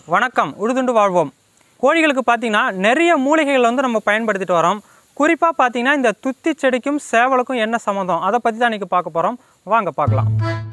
வணக்கம் உழுதுண்டு வாழ்வோம் கோழிகளுக்கு பார்த்தீங்கன்னா நிறைய மூலிகைகள் வந்து நம்ம பயன்படுத்திட்டு வரோம் குறிப்பாக பார்த்தீங்கன்னா இந்த துத்தி செடிக்கும் சேவலுக்கும் என்ன சம்மந்தம் அதை பற்றி தான் இன்றைக்கி பார்க்க போகிறோம் வாங்க பார்க்கலாம்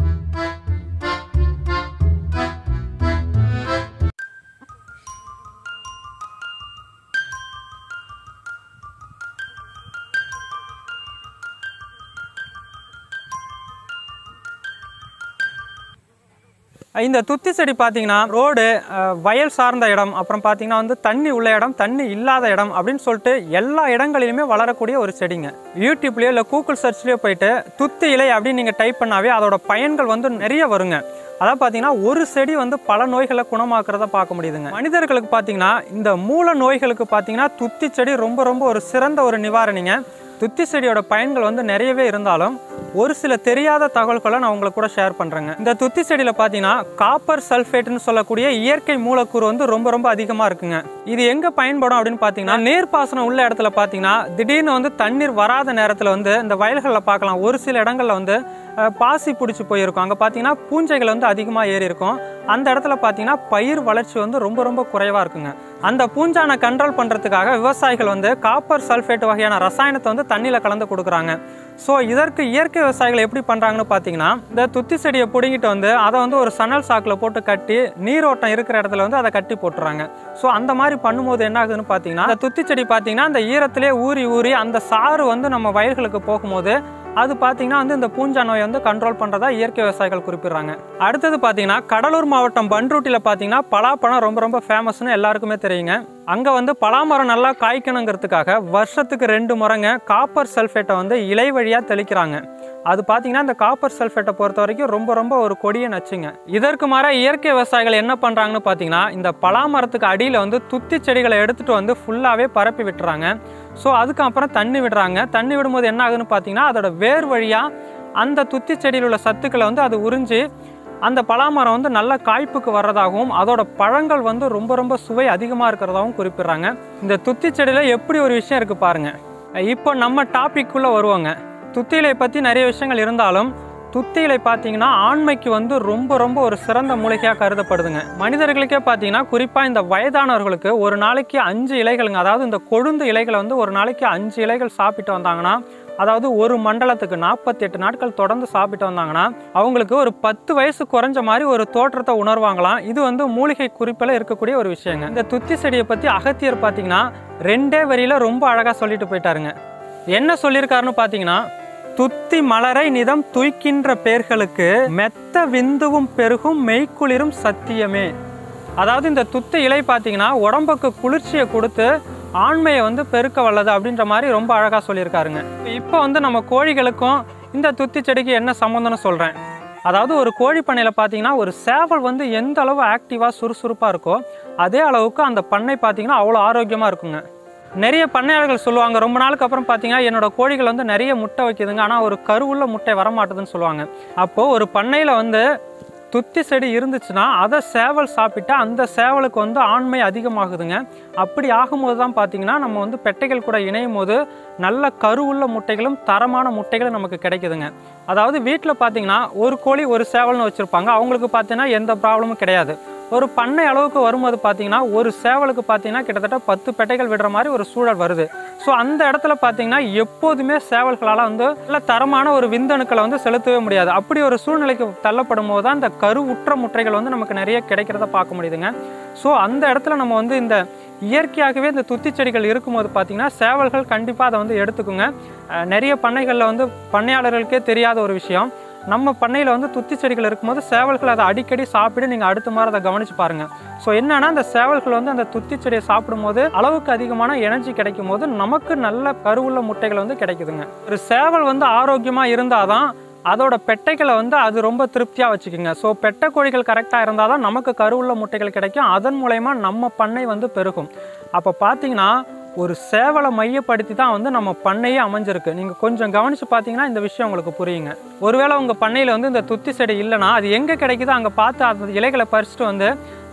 இந்த துத்தி செடி பார்த்தீங்கன்னா ரோடு அஹ், வயல் சார்ந்த இடம் அப்புறம் பார்த்தீங்கன்னா வந்து தண்ணி உள்ள இடம் தண்ணி இல்லாத இடம் அப்படின்னு சொல்லிட்டு எல்லா இடங்களிலுமே வளரக்கூடிய ஒரு செடிங்க யூடியூப்லேயோ இல்லை கூகுள் சர்ச்லேயோ போயிட்டு துத்தி இலை அப்படின்னு நீங்கள் டைப் பண்ணாவே அதோட பயன்கள் வந்து நிறைய வருங்க அதான் பார்த்தீங்கன்னா ஒரு செடி வந்து பல நோய்களை குணமாக்குறத பார்க்க முடியுதுங்க மனிதர்களுக்கு பார்த்தீங்கன்னா இந்த மூல நோய்களுக்கு பார்த்தீங்கன்னா துத்தி செடி ரொம்ப ரொம்ப ஒரு சிறந்த ஒரு நிவாரணிங்க துத்தி செடியோட பயன்கள் வந்து நிறையவே இருந்தாலும் ஒரு சில தெரியாத தகவல்களை நான் உங்களுக்கு கூட ஷேர் பண்ணுறேங்க இந்த துத்தி செடியில் பார்த்தீங்கன்னா காப்பர் சல்ஃபேட்னு சொல்லக்கூடிய இயற்கை மூலக்கூறு வந்து ரொம்ப ரொம்ப அதிகமாக இருக்குங்க இது எங்கே பயன்படும் அப்படின்னு பார்த்தீங்கன்னா நீர்ப்பாசனம் உள்ள இடத்துல பார்த்தீங்கன்னா திடீர்னு வந்து தண்ணீர் வராத நேரத்தில் வந்து இந்த வயல்களில் பார்க்கலாம் ஒரு சில இடங்களில் வந்து அஹ், பாசி பிடிச்சி போயிருக்கும் அங்கே பார்த்தீங்கன்னா பூஞ்சைகள் வந்து அதிகமாக ஏறி இருக்கும் அந்த இடத்துல பார்த்தீங்கன்னா பயிர் வளர்ச்சி வந்து ரொம்ப ரொம்ப குறைவாக இருக்குங்க அந்த பூஞ்சானை கண்ட்ரோல் பண்ணுறதுக்காக விவசாயிகள் வந்து காப்பர் சல்ஃபேட் வகையான ரசாயனத்தை வந்து தண்ணியில் கலந்து கொடுக்குறாங்க ஸோ இதற்கு இயற்கை விவசாயிகள் எப்படி பண்ணுறாங்கன்னு பார்த்தீங்கன்னா இந்த துத்தி செடியை பிடுங்கிட்டு வந்து அதை வந்து ஒரு சணல் சாக்கில் போட்டு கட்டி நீரோட்டம் இருக்கிற இடத்துல வந்து அதை கட்டி போட்டுறாங்க ஸோ அந்த மாதிரி பண்ணும்போது என்ன ஆகுதுன்னு பார்த்தீங்கன்னா அந்த துத்தி செடி பார்த்தீங்கன்னா அந்த ஈரத்திலே ஊறி ஊறி அந்த சாறு வந்து நம்ம வயல்களுக்கு போகும்போது அது பார்த்தீங்கன்னா வந்து இந்த பூஞ்சா நோயை வந்து கண்ட்ரோல் பண்ணுறதா இயற்கை விவசாயிகள் குறிப்பிடுறாங்க அடுத்தது பார்த்தீங்கன்னா கடலூர் மாவட்டம் பன்ருட்டியில் பார்த்தீங்கன்னா பலாப்பழம் ரொம்ப ரொம்ப ஃபேமஸ்னு எல்லாருக்குமே தெரியுங்க அங்கே வந்து பலாமரம் நல்லா காய்க்கணுங்கிறதுக்காக வருஷத்துக்கு ரெண்டு முறைங்க காப்பர் சல்ஃபேட்டை வந்து இலை வழியாக தெளிக்கிறாங்க அது பார்த்தீங்கன்னா இந்த காப்பர் சல்ஃபேட்டை பொறுத்த வரைக்கும் ரொம்ப ரொம்ப ஒரு கொடிய நச்சுங்க இதற்கு மாற இயற்கை விவசாயிகள் என்ன பண்ணுறாங்கன்னு பார்த்தீங்கன்னா இந்த பலாமரத்துக்கு அடியில் வந்து துத்தி செடிகளை எடுத்துகிட்டு வந்து ஃபுல்லாகவே பரப்பி விட்டுறாங்க ஸோ அதுக்கப்புறம் தண்ணி விடுறாங்க தண்ணி விடும்போது என்ன ஆகுதுன்னு பார்த்தீங்கன்னா அதோட வேர் வழியாக அந்த துத்தி செடியில் உள்ள சத்துக்களை வந்து அது உறிஞ்சி அந்த பலாமரம் வந்து நல்ல காய்ப்புக்கு வர்றதாகவும் அதோட பழங்கள் வந்து ரொம்ப ரொம்ப சுவை அதிகமாக இருக்கிறதாகவும் குறிப்பிடுறாங்க இந்த துத்தி செடியில் எப்படி ஒரு விஷயம் இருக்குது பாருங்க இப்போ நம்ம டாபிக்குள்ளே வருவாங்க துத்தியிலை பற்றி நிறைய விஷயங்கள் இருந்தாலும் துத்தியிலை பார்த்தீங்கன்னா ஆண்மைக்கு வந்து ரொம்ப ரொம்ப ஒரு சிறந்த மூலிகையாக கருதப்படுதுங்க மனிதர்களுக்கே பார்த்தீங்கன்னா குறிப்பாக இந்த வயதானவர்களுக்கு ஒரு நாளைக்கு அஞ்சு இலைகளுங்க அதாவது இந்த கொழுந்து இலைகளை வந்து ஒரு நாளைக்கு அஞ்சு இலைகள் சாப்பிட்டு வந்தாங்கன்னா அதாவது ஒரு மண்டலத்துக்கு நாற்பத்தி எட்டு நாட்கள் தொடர்ந்து சாப்பிட்டு வந்தாங்கன்னா அவங்களுக்கு ஒரு பத்து வயசு குறைஞ்ச மாதிரி ஒரு தோற்றத்தை உணர்வாங்களாம் இது வந்து மூலிகை குறிப்பில் இருக்கக்கூடிய ஒரு விஷயங்க இந்த துத்தி செடியை பற்றி அகத்தியர் பார்த்தீங்கன்னா ரெண்டே வரியில ரொம்ப அழகாக சொல்லிட்டு போயிட்டாருங்க என்ன சொல்லியிருக்காருன்னு பார்த்தீங்கன்னா துத்தி மலரை நிதம் துய்க்கின்ற பேர்களுக்கு மெத்த விந்துவும் பெருகும் மெய்க்குளிரும் சத்தியமே அதாவது இந்த துத்து இலை பார்த்தீங்கன்னா உடம்புக்கு குளிர்ச்சியை கொடுத்து ஆண்மையை வந்து பெருக்க வல்லது அப்படின்ற மாதிரி ரொம்ப அழகாக சொல்லியிருக்காருங்க இப்போ வந்து நம்ம கோழிகளுக்கும் இந்த துத்தி செடிக்கு என்ன சம்மந்தம்னு சொல்கிறேன் அதாவது ஒரு கோழி பண்ணையில் பார்த்தீங்கன்னா ஒரு சேவல் வந்து எந்த அளவு ஆக்டிவாக சுறுசுறுப்பாக இருக்கோ அதே அளவுக்கு அந்த பண்ணை பார்த்தீங்கன்னா அவ்வளோ ஆரோக்கியமாக இருக்குங்க நிறைய பண்ணையாளர்கள் சொல்லுவாங்க ரொம்ப நாளுக்கு அப்புறம் பார்த்தீங்கன்னா என்னோட கோழிகள் வந்து நிறைய முட்டை வைக்குதுங்க ஆனால் ஒரு கருவுள்ள முட்டை வரமாட்டுதுன்னு சொல்லுவாங்க அப்போது ஒரு பண்ணையில் வந்து துத்தி செடி இருந்துச்சுன்னா அதை சேவல் சாப்பிட்டா அந்த சேவலுக்கு வந்து ஆண்மை அதிகமாகுதுங்க அப்படி ஆகும்போது தான் பார்த்தீங்கன்னா நம்ம வந்து பெட்டைகள் கூட இணையும் போது நல்ல கருவுள்ள முட்டைகளும் தரமான முட்டைகளும் நமக்கு கிடைக்குதுங்க அதாவது வீட்டில் பார்த்தீங்கன்னா ஒரு கோழி ஒரு சேவல்னு வச்சுருப்பாங்க அவங்களுக்கு பார்த்தீங்கன்னா எந்த ப்ராப்ளமும் கிடையாது ஒரு பண்ணை அளவுக்கு வரும்போது பார்த்தீங்கன்னா ஒரு சேவலுக்கு பார்த்தீங்கன்னா கிட்டத்தட்ட பத்து பெட்டைகள் விடுற மாதிரி ஒரு சூழல் வருது ஸோ அந்த இடத்துல பார்த்தீங்கன்னா எப்போதுமே சேவல்களால் வந்து நல்ல தரமான ஒரு விந்தணுக்களை வந்து செலுத்தவே முடியாது அப்படி ஒரு சூழ்நிலைக்கு தள்ளப்படும் போது தான் இந்த கருவுற்ற முட்டைகள் வந்து நமக்கு நிறைய கிடைக்கிறத பார்க்க முடியுதுங்க ஸோ அந்த இடத்துல நம்ம வந்து இந்த இயற்கையாகவே இந்த துத்தி செடிகள் இருக்கும்போது பார்த்தீங்கன்னா சேவல்கள் கண்டிப்பாக அதை வந்து எடுத்துக்குங்க அஹ் நிறைய பண்ணைகளில் வந்து பண்ணையாளர்களுக்கே தெரியாத ஒரு விஷயம் நம்ம பண்ணையில் வந்து துத்தி செடிகள் இருக்கும்போது சேவல்கள் அதை அடிக்கடி சாப்பிட்டு நீங்கள் அடுத்த மாதிரி அதை கவனிச்சு பாருங்கள் ஸோ என்னன்னா அந்த சேவல்கள் வந்து அந்த துத்தி செடியை சாப்பிடும்போது அளவுக்கு அதிகமான எனர்ஜி கிடைக்கும் போது நமக்கு நல்ல கருவுள்ள முட்டைகள் வந்து கிடைக்குதுங்க ஒரு சேவல் வந்து ஆரோக்கியமாக இருந்தால் தான் அதோட பெட்டைகளை வந்து அது ரொம்ப திருப்தியாக வச்சுக்கோங்க ஸோ பெட்டை கோழிகள் கரெக்டாக இருந்தால் தான் நமக்கு கருவுள்ள முட்டைகள் கிடைக்கும் அதன் மூலயமா நம்ம பண்ணை வந்து பெருகும் அப்போ பார்த்தீங்கன்னா ஒரு சேவலை மையப்படுத்தி தான் வந்து நம்ம பண்ணையே அமைஞ்சிருக்கு நீங்கள் கொஞ்சம் கவனித்து பார்த்தீங்கன்னா இந்த விஷயம் உங்களுக்கு புரியுங்க ஒருவேளை உங்கள் பண்ணையில் வந்து இந்த துத்தி செடி இல்லைன்னா அது எங்கே கிடைக்குதோ அங்கே பார்த்து அந்த இலைகளை பறிச்சுட்டு வந்து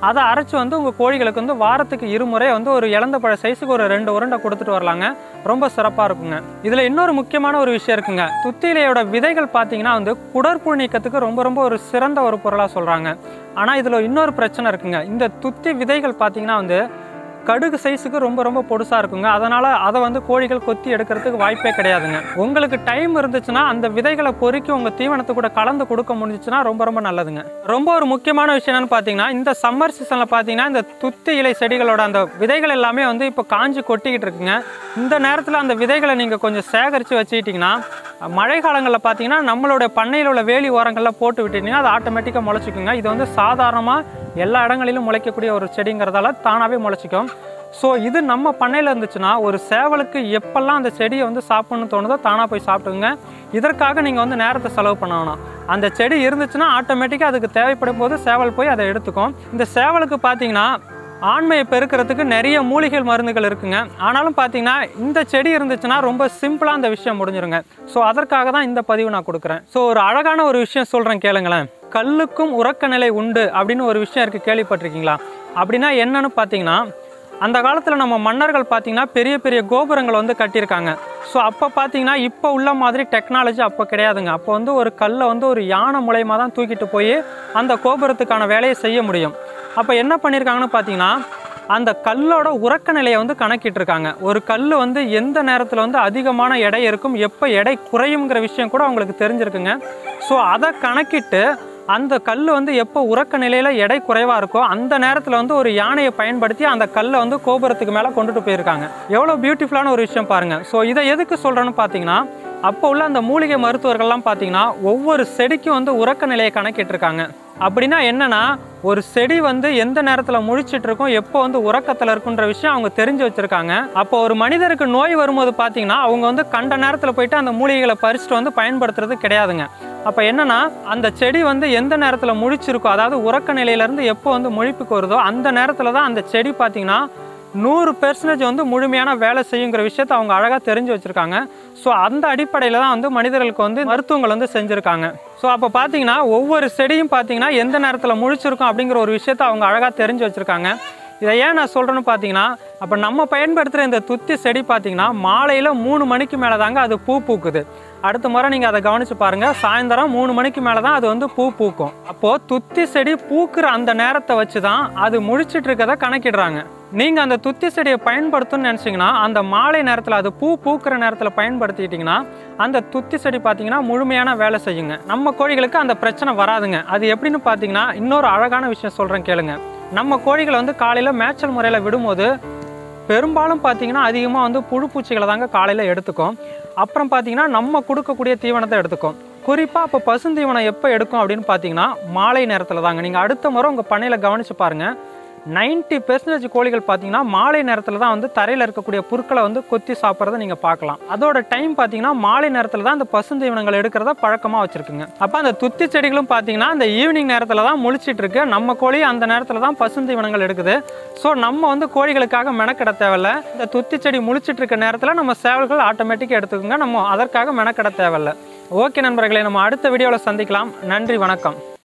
அதை அரைச்சி வந்து உங்கள் கோழிகளுக்கு வந்து வாரத்துக்கு இருமுறை வந்து ஒரு இளந்த பழ சைஸுக்கு ஒரு ரெண்டு உருண்டை கொடுத்துட்டு வரலாங்க ரொம்ப சிறப்பாக இருக்குங்க இதில் இன்னொரு முக்கியமான ஒரு விஷயம் இருக்குங்க துத்திலையோட விதைகள் பார்த்தீங்கன்னா வந்து குடற்புழு நீக்கத்துக்கு ரொம்ப ரொம்ப ஒரு சிறந்த ஒரு பொருளாக சொல்கிறாங்க ஆனால் இதில் இன்னொரு பிரச்சனை இருக்குங்க இந்த துத்தி விதைகள் பார்த்தீங்கன்னா வந்து கடுகு சைஸுக்கு ரொம்ப ரொம்ப பொடுசாக இருக்குங்க அதனால் அதை வந்து கோழிகள் கொத்தி எடுக்கிறதுக்கு வாய்ப்பே கிடையாதுங்க உங்களுக்கு டைம் இருந்துச்சுன்னா அந்த விதைகளை பொறுக்கி உங்கள் தீவனத்தை கூட கலந்து கொடுக்க முடிஞ்சுச்சுன்னா ரொம்ப ரொம்ப நல்லதுங்க ரொம்ப ஒரு முக்கியமான விஷயம் என்னன்னு பார்த்தீங்கன்னா இந்த சம்மர் சீசனில் பார்த்தீங்கன்னா இந்த துத்தி இலை செடிகளோட அந்த விதைகள் எல்லாமே வந்து இப்போ காஞ்சி கொட்டிக்கிட்டு இருக்குங்க இந்த நேரத்தில் அந்த விதைகளை நீங்கள் கொஞ்சம் சேகரித்து வச்சுக்கிட்டிங்கன்னா மழை காலங்களில் பார்த்தீங்கன்னா நம்மளோட பண்ணையில் உள்ள வேலி ஓரங்களில் போட்டு விட்டுட்டீங்கன்னா அது ஆட்டோமேட்டிக்காக முளைச்சிக்குங்க இது வந்து சாதாரணமாக எல்லா இடங்களிலும் முளைக்கக்கூடிய ஒரு செடிங்கிறதால தானாகவே முளைச்சிக்கும் ஸோ இது நம்ம பண்ணையில் இருந்துச்சுன்னா ஒரு சேவலுக்கு எப்பெல்லாம் அந்த செடியை வந்து சாப்பிடணும்னு தோணுதோ தானாக போய் சாப்பிட்டுங்க இதற்காக நீங்கள் வந்து நேரத்தை செலவு பண்ண வேணாம் அந்த செடி இருந்துச்சுன்னா ஆட்டோமேட்டிக்காக அதுக்கு தேவைப்படும் போது சேவல் போய் அதை எடுத்துக்கும் இந்த சேவலுக்கு பார்த்தீங்கன்னா ஆண்மையை பெருக்கிறதுக்கு நிறைய மூலிகை மருந்துகள் இருக்குங்க ஆனாலும் பார்த்தீங்கன்னா இந்த செடி இருந்துச்சுன்னா ரொம்ப சிம்பிளாக அந்த விஷயம் முடிஞ்சிருங்க ஸோ அதற்காக தான் இந்த பதிவு நான் கொடுக்குறேன் ஸோ ஒரு அழகான ஒரு விஷயம் சொல்கிறேன் கேளுங்களேன் கல்லுக்கும் உறக்க நிலை உண்டு அப்படின்னு ஒரு விஷயம் இருக்குது கேள்விப்பட்டிருக்கீங்களா அப்படின்னா என்னன்னு பார்த்தீங்கன்னா அந்த காலத்தில் நம்ம மன்னர்கள் பார்த்தீங்கன்னா பெரிய பெரிய கோபுரங்கள் வந்து கட்டியிருக்காங்க ஸோ அப்போ பார்த்தீங்கன்னா இப்போ உள்ள மாதிரி டெக்னாலஜி அப்போ கிடையாதுங்க அப்போ வந்து ஒரு கல்லை வந்து ஒரு யானை மூலயமா தான் தூக்கிட்டு போய் அந்த கோபுரத்துக்கான வேலையை செய்ய முடியும் அப்போ என்ன பண்ணியிருக்காங்கன்னு பார்த்தீங்கன்னா அந்த கல்லோட உறக்க நிலையை வந்து கணக்கிட்டிருக்காங்க ஒரு கல் வந்து எந்த நேரத்தில் வந்து அதிகமான எடை இருக்கும் எப்போ எடை குறையுங்கிற விஷயம் கூட அவங்களுக்கு தெரிஞ்சிருக்குங்க ஸோ அதை கணக்கிட்டு அந்த கல் வந்து எப்போ உறக்க நிலையில் எடை குறைவாக இருக்கோ அந்த நேரத்தில் வந்து ஒரு யானையை பயன்படுத்தி அந்த கல்லை வந்து கோபுரத்துக்கு மேலே கொண்டுட்டு போயிருக்காங்க எவ்வளோ பியூட்டிஃபுல்லான ஒரு விஷயம் பாருங்கள் ஸோ இதை எதுக்கு சொல்கிறேன்னு பார்த்தீங்கன்னா அப்போ உள்ள அந்த மூலிகை மருத்துவர்கள்லாம் பார்த்தீங்கன்னா ஒவ்வொரு செடிக்கும் வந்து உறக்க நிலையை கணக்கிட்டிருக்காங்க அப்படின்னா என்னன்னா ஒரு செடி வந்து எந்த நேரத்தில் முழிச்சிட்டு இருக்கும் எப்போ வந்து உறக்கத்தில் இருக்குன்ற விஷயம் அவங்க தெரிஞ்சு வச்சிருக்காங்க அப்போ ஒரு மனிதருக்கு நோய் வரும்போது பார்த்தீங்கன்னா அவங்க வந்து கண்ட நேரத்தில் போயிட்டு அந்த மூலிகைகளை பறிச்சுட்டு வந்து பயன்படுத்துறது கிடையாதுங்க அப்போ என்னன்னா அந்த செடி வந்து எந்த நேரத்தில் முழிச்சிருக்கோ அதாவது உறக்க நிலையிலேருந்து எப்போ வந்து முழிப்புக்கு வருதோ அந்த நேரத்தில் தான் அந்த செடி பார்த்தீங்கன்னா நூறு பெர்சன்டேஜ் வந்து முழுமையான வேலை செய்யுங்கிற விஷயத்தை அவங்க அழகாக தெரிஞ்சு வச்சுருக்காங்க ஸோ அந்த அடிப்படையில் தான் வந்து மனிதர்களுக்கு வந்து மருத்துவங்கள் வந்து செஞ்சுருக்காங்க ஸோ அப்போ பார்த்தீங்கன்னா ஒவ்வொரு செடியும் பார்த்தீங்கன்னா எந்த நேரத்தில் முழிச்சிருக்கும் அப்படிங்கிற ஒரு விஷயத்தை அவங்க அழகாக தெரிஞ்சு வச்சுருக்காங்க இதை ஏன் நான் சொல்கிறேன்னு பார்த்தீங்கன்னா அப்போ நம்ம பயன்படுத்துகிற இந்த துத்தி செடி பார்த்தீங்கன்னா மாலையில் மூணு மணிக்கு மேலே தாங்க அது பூ பூக்குது அடுத்த முறை நீங்கள் அதை கவனித்து பாருங்கள் சாயந்தரம் மூணு மணிக்கு மேலே தான் அது வந்து பூ பூக்கும் அப்போது துத்தி செடி பூக்குற அந்த நேரத்தை வச்சு தான் அது முழிச்சிட்டு இருக்கதை கணக்கிடுறாங்க நீங்கள் அந்த துத்தி செடியை பயன்படுத்தணும்னு நினச்சிங்கன்னா அந்த மாலை நேரத்தில் அது பூ பூக்கிற நேரத்தில் பயன்படுத்திக்கிட்டிங்கன்னா அந்த துத்தி செடி பார்த்தீங்கன்னா முழுமையான வேலை செய்யுங்க நம்ம கோழிகளுக்கு அந்த பிரச்சனை வராதுங்க அது எப்படின்னு பார்த்தீங்கன்னா இன்னொரு அழகான விஷயம் சொல்கிறேன் கேளுங்க நம்ம கோழிகளை வந்து காலையில் மேய்ச்சல் முறையில் விடும்போது பெரும்பாலும் பார்த்தீங்கன்னா அதிகமாக வந்து புழு பூச்சிகளை தாங்க காலையில் எடுத்துக்கும் அப்புறம் பார்த்தீங்கன்னா நம்ம கொடுக்கக்கூடிய தீவனத்தை எடுத்துக்கும் குறிப்பாக இப்போ பசுந்தீவனம் எப்போ எடுக்கும் அப்படின்னு பார்த்தீங்கன்னா மாலை நேரத்தில் தாங்க நீங்கள் அடுத்த முறை உங்கள் பண்ணையில் கவனித்து பாருங்கள் நைன்ட்டி பெர்சன்டேஜ் கோழிகள் பார்த்தீங்கன்னா மாலை நேரத்தில் தான் வந்து தரையில் இருக்கக்கூடிய புற்களை வந்து கொத்தி சாப்பிட்றத நீங்கள் பார்க்கலாம் அதோட டைம் பார்த்தீங்கன்னா மாலை நேரத்தில் தான் அந்த பசுந்தீவனங்கள் எடுக்கிறத பழக்கமாக வச்சுருக்குங்க அப்போ அந்த துத்தி செடிகளும் பார்த்தீங்கன்னா அந்த ஈவினிங் நேரத்தில் தான் முழிச்சிட்டு இருக்கு நம்ம கோழி அந்த நேரத்தில் தான் பசுந்தீவனங்கள் எடுக்குது ஸோ நம்ம வந்து கோழிகளுக்காக மெனக்கிட தேவையில்ல இந்த துத்தி செடி முழிச்சிட்டு இருக்க நேரத்தில் நம்ம சேவல்கள் ஆட்டோமேட்டிக்காக எடுத்துக்கோங்க நம்ம அதற்காக மெனக்கிட தேவையில்ல ஓகே நண்பர்களே நம்ம அடுத்த வீடியோவில் சந்திக்கலாம் நன்றி வணக்கம்